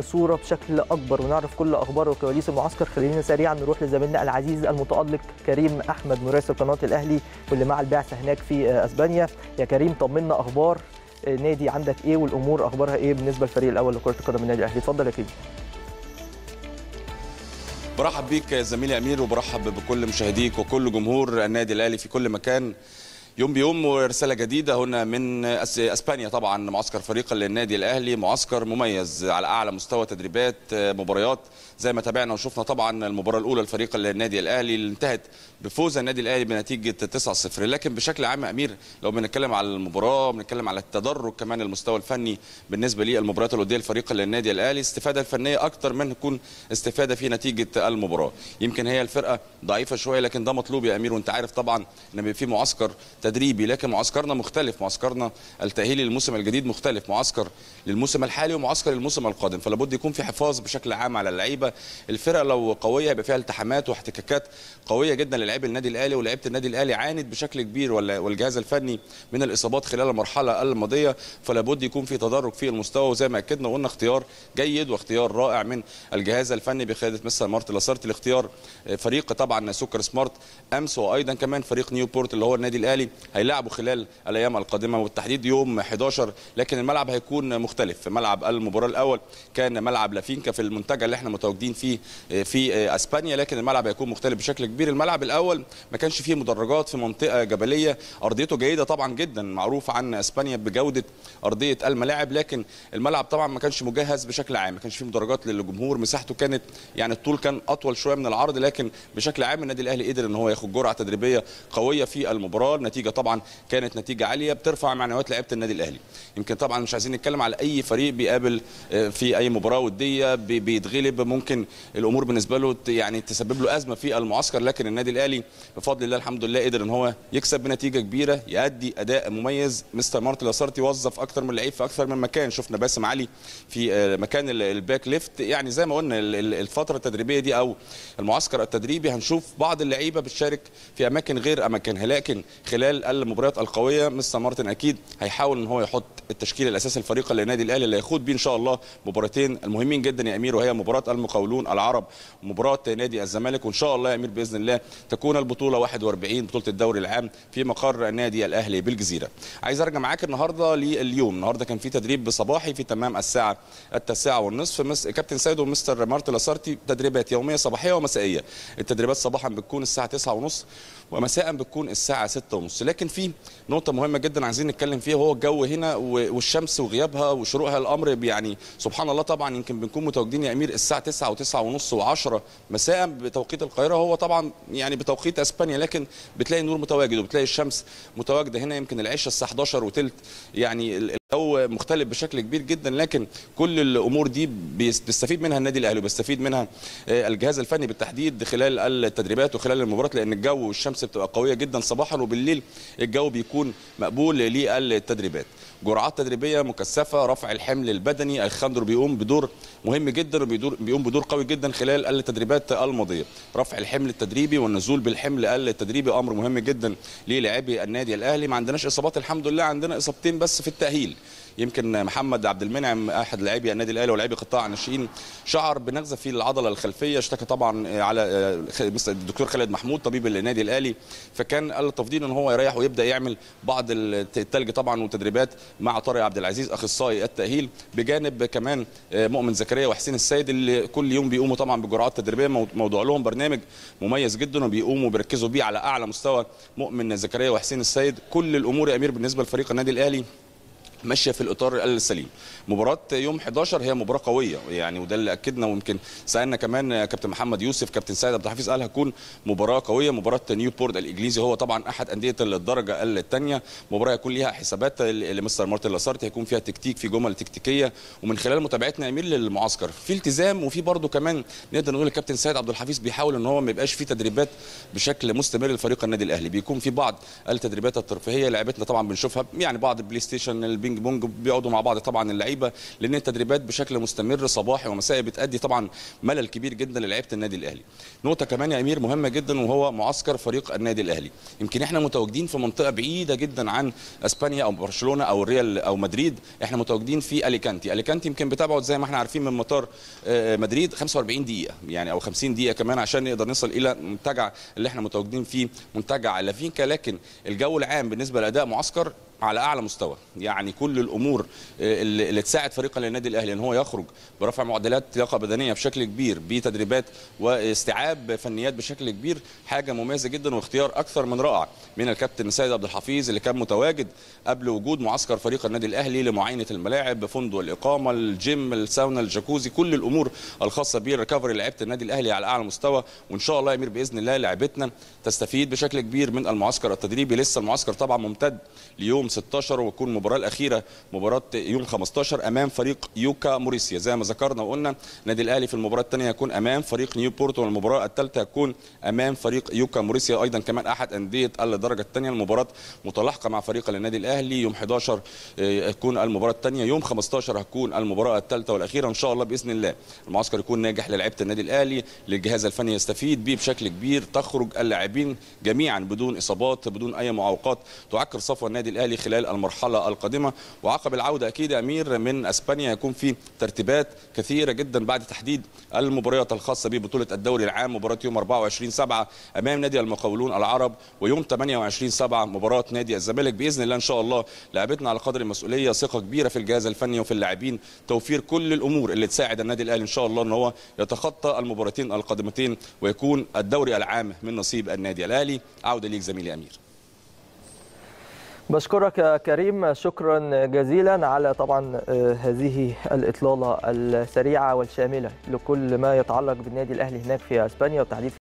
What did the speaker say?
صوره بشكل اكبر ونعرف كل اخبار وكواليس المعسكر خلينا سريعا نروح لزميلنا العزيز المتالق كريم احمد مراسل قناه الاهلي واللي مع البعثه هناك في اسبانيا يا كريم طمنا اخبار نادي عندك ايه والامور اخبارها ايه بالنسبه للفريق الاول لكره القدم النادي الاهلي اتفضل يا كريم برحب بيك زميلي امير وبرحب بكل مشاهديك وكل جمهور النادي الاهلي في كل مكان يوم بيوم ورساله جديده هنا من اسبانيا طبعا معسكر فريق للنادي الاهلي معسكر مميز على اعلى مستوى تدريبات مباريات زي ما تابعنا وشفنا طبعا المباراه الاولى لفريق النادي الاهلي اللي انتهت بفوز النادي الاهلي بنتيجه 9-0 لكن بشكل عام امير لو بنتكلم على المباراه بنتكلم على التدرج كمان المستوى الفني بالنسبه للمباريات الوديه لفريق النادي الاهلي استفاده الفنيه اكتر من تكون استفاده في نتيجه المباراه يمكن هي الفرقه ضعيفه شويه لكن ده مطلوب يا امير وانت عارف طبعا ان في معسكر تدريبي لكن معسكرنا مختلف معسكرنا التاهيلي للموسم الجديد مختلف معسكر للموسم الحالي ومعسكر للموسم القادم فلا بد يكون في حفاظ بشكل عام على اللعيبه الفرقه لو قويه يبقى فيها التحامات واحتكاكات قويه جدا للاعبي النادي الاهلي ولاعيبه النادي الاهلي عانت بشكل كبير والجهاز الفني من الاصابات خلال المرحله الماضيه فلا بد يكون في تدرج في المستوى وزي ما اكدنا وقلنا اختيار جيد واختيار رائع من الجهاز الفني بقياده مستر مارتن لاسارتي لاختيار فريق طبعا سكر سمارت امس وايضا كمان فريق نيوبورت اللي هو النادي الاهلي هيلعبوا خلال الايام القادمه والتحديد يوم 11 لكن الملعب هيكون مختلف ملعب المباراه الاول كان ملعب لافينكا في المنتجع اللي احنا متواجدين فيه في اسبانيا لكن الملعب هيكون مختلف بشكل كبير الملعب الاول ما كانش فيه مدرجات في منطقه جبليه ارضيته جيده طبعا جدا معروف عن اسبانيا بجوده ارضيه الملاعب لكن الملعب طبعا ما كانش مجهز بشكل عام ما كانش فيه مدرجات للجمهور مساحته كانت يعني الطول كان اطول شويه من العرض لكن بشكل عام النادي الاهلي قدر ان هو ياخد جرعه تدريبيه قويه في المباراه النتيجه طبعا كانت نتيجه عاليه بترفع معنويات لعيبه النادي الاهلي يمكن طبعا مش عايزين نتكلم على اي فريق بيقابل في اي مباراه وديه بيتغلب ممكن الامور بالنسبه له يعني تسبب له ازمه في المعسكر لكن النادي الاهلي بفضل الله الحمد لله قدر ان هو يكسب بنتيجه كبيره يؤدي اداء مميز مستر مارتن لاسارتي وظف اكتر من لعيب في اكثر من مكان شفنا باسم علي في مكان الباك ليفت يعني زي ما قلنا الفتره التدريبيه دي او المعسكر التدريبي هنشوف بعض اللعيبه بتشارك في اماكن غير اماكنها لكن خلال المباريات القويه مستر مارتن اكيد هيحاول ان هو يحط التشكيل الاساسي الفريق للنادي الاهلي اللي هيخوض بيه ان شاء الله مباراتين المهمين جدا يا امير وهي مباراه المقاولون العرب ومباراه نادي الزمالك وان شاء الله يا امير باذن الله تكون البطوله 41 بطوله الدوري العام في مقر النادي الاهلي بالجزيره. عايز ارجع معاك النهارده لليوم، النهارده كان في تدريب صباحي في تمام الساعه التاسعه والنصف مس... كابتن سيد ومستر مارتن لاسارتي تدريبات يوميه صباحيه ومسائيه. التدريبات صباحا بتكون الساعه 9 ونص ومساء بتكون الساعه 6 ونص لكن في نقطه مهمه جدا عايزين نتكلم فيها وهو الجو هنا والشمس وغيابها وشروقها الامر يعني سبحان الله طبعا يمكن بنكون متواجدين يا امير الساعه 9 و9 ونص و10 مساء بتوقيت القاهره هو طبعا يعني بتوقيت اسبانيا لكن بتلاقي النور متواجد وبتلاقي الشمس متواجده هنا يمكن العشاء الساعه 11 وثلث يعني الجو مختلف بشكل كبير جدا لكن كل الامور دي بيستفيد منها النادي الاهلي وبيستفيد منها الجهاز الفني بالتحديد خلال التدريبات وخلال المباريات لان الجو والشمس بتبقى قويه جدا صباحا وبالليل الجو بيكون مقبول للتدريبات جرعات تدريبيه مكثفه رفع الحمل البدني الخندر بيقوم بدور مهم جدا وبيقوم بدور قوي جدا خلال التدريبات الماضيه رفع الحمل التدريبي والنزول بالحمل التدريبي امر مهم جدا للاعبي النادي الاهلي ما عندناش اصابات الحمد لله عندنا اصابتين بس في التاهيل يمكن محمد عبد المنعم احد لاعبي النادي الاهلي ولاعبي قطاع الناشئين شعر بنغزه في العضله الخلفيه اشتكى طبعا على الدكتور خالد محمود طبيب النادي الاهلي فكان قال التفضيل ان هو يريح ويبدا يعمل بعض التلج طبعا وتدريبات مع طارق عبد العزيز اخصائي التاهيل بجانب كمان مؤمن زكريا وحسين السيد اللي كل يوم بيقوموا طبعا بجرعات تدريبيه موضوع لهم برنامج مميز جدا وبيقوموا بيركزوا بيه على اعلى مستوى مؤمن زكريا وحسين السيد كل الامور يا امير بالنسبه لفريق النادي الاهلي ماشيه في الاطار السليم مباراه يوم 11 هي مباراه قويه يعني وده اللي اكدنا ويمكن سالنا كمان كابتن محمد يوسف كابتن سيد عبد الحفيظ قال هتكون مباراه قويه مباراه نيوبورت الانجليزي هو طبعا احد انديه الدرجه الثانيه مباراه هيكون ليها حسابات لمستر مارتن لاسارتي هيكون فيها تكتيك في جمل تكتيكيه ومن خلال متابعتنا امير للمعسكر في التزام وفي برده كمان نقدر نقول الكابتن سيد عبد الحفيظ بيحاول ان هو ما يبقاش في تدريبات بشكل مستمر لفريق النادي الاهلي بيكون في بعض التدريبات الترفيهيه لعبتنا طبعا بنشوفها يعني بعض البلاي ستيشن البينج بينج بونج بيقعدوا مع بعض طبعا اللعيبه لان التدريبات بشكل مستمر صباحي ومسائي بتادي طبعا ملل كبير جدا للعيبه النادي الاهلي نقطه كمان يا امير مهمه جدا وهو معسكر فريق النادي الاهلي يمكن احنا متواجدين في منطقه بعيده جدا عن اسبانيا او برشلونه او الريال او مدريد احنا متواجدين في اليكانتي اليكانتي يمكن بتبعد زي ما احنا عارفين من مطار مدريد 45 دقيقه يعني او 50 دقيقه كمان عشان نقدر نصل الى منتجع اللي احنا متواجدين فيه منتجع لافينكا لكن الجو العام بالنسبه لاداء معسكر على اعلى مستوى يعني كل الامور اللي, اللي تساعد فريقا للنادي الاهلي ان هو يخرج برفع معدلات لياقه بدنيه بشكل كبير بتدريبات واستيعاب فنيات بشكل كبير حاجه مميزه جدا واختيار اكثر من رائع من الكابتن سيد عبد الحفيظ اللي كان متواجد قبل وجود معسكر فريق النادي الاهلي لمعاينه الملاعب فندق الاقامه الجيم الساونا الجاكوزي كل الامور الخاصه بالريكفري لعيبه النادي الاهلي على اعلى مستوى وان شاء الله يا امير باذن الله لعيبتنا تستفيد بشكل كبير من المعسكر التدريبي لسه المعسكر طبعا ممتد ليوم 16 وتكون المباراه الاخيره مباراه يوم 15 امام فريق يوكا موريسيا زي ما ذكرنا وقلنا النادي الاهلي في المباراه الثانيه يكون امام فريق نيوبورت والمباراه الثالثه يكون امام فريق يوكا موريسيا ايضا كمان احد انديه الدرجه الثانيه المباراه متلاحقه مع فريق النادي الاهلي يوم 11 تكون المباراه الثانيه يوم 15 هتكون المباراه الثالثه والاخيره ان شاء الله باذن الله المعسكر يكون ناجح للاعيبه النادي الاهلي للجهاز الفني يستفيد به بشكل كبير تخرج اللاعبين جميعا بدون اصابات بدون اي معوقات تعكر صفوه النادي الاهلي خلال المرحله القادمه وعقب العوده اكيد يا امير من اسبانيا يكون في ترتيبات كثيره جدا بعد تحديد المباريات الخاصه ببطوله الدوري العام مباراه يوم 24 7 امام نادي المقاولون العرب ويوم 28 7 مباراه نادي الزمالك باذن الله ان شاء الله لاعبتنا على قدر المسؤوليه ثقه كبيره في الجهاز الفني وفي اللاعبين توفير كل الامور اللي تساعد النادي الاهلي ان شاء الله ان هو يتخطى المباراتين القادمتين ويكون الدوري العام من نصيب النادي الاهلي عوده ليك زميلي امير بشكرك يا كريم شكرا جزيلا على طبعا هذه الاطلاله السريعه والشامله لكل ما يتعلق بالنادي الاهلي هناك في اسبانيا وتحديد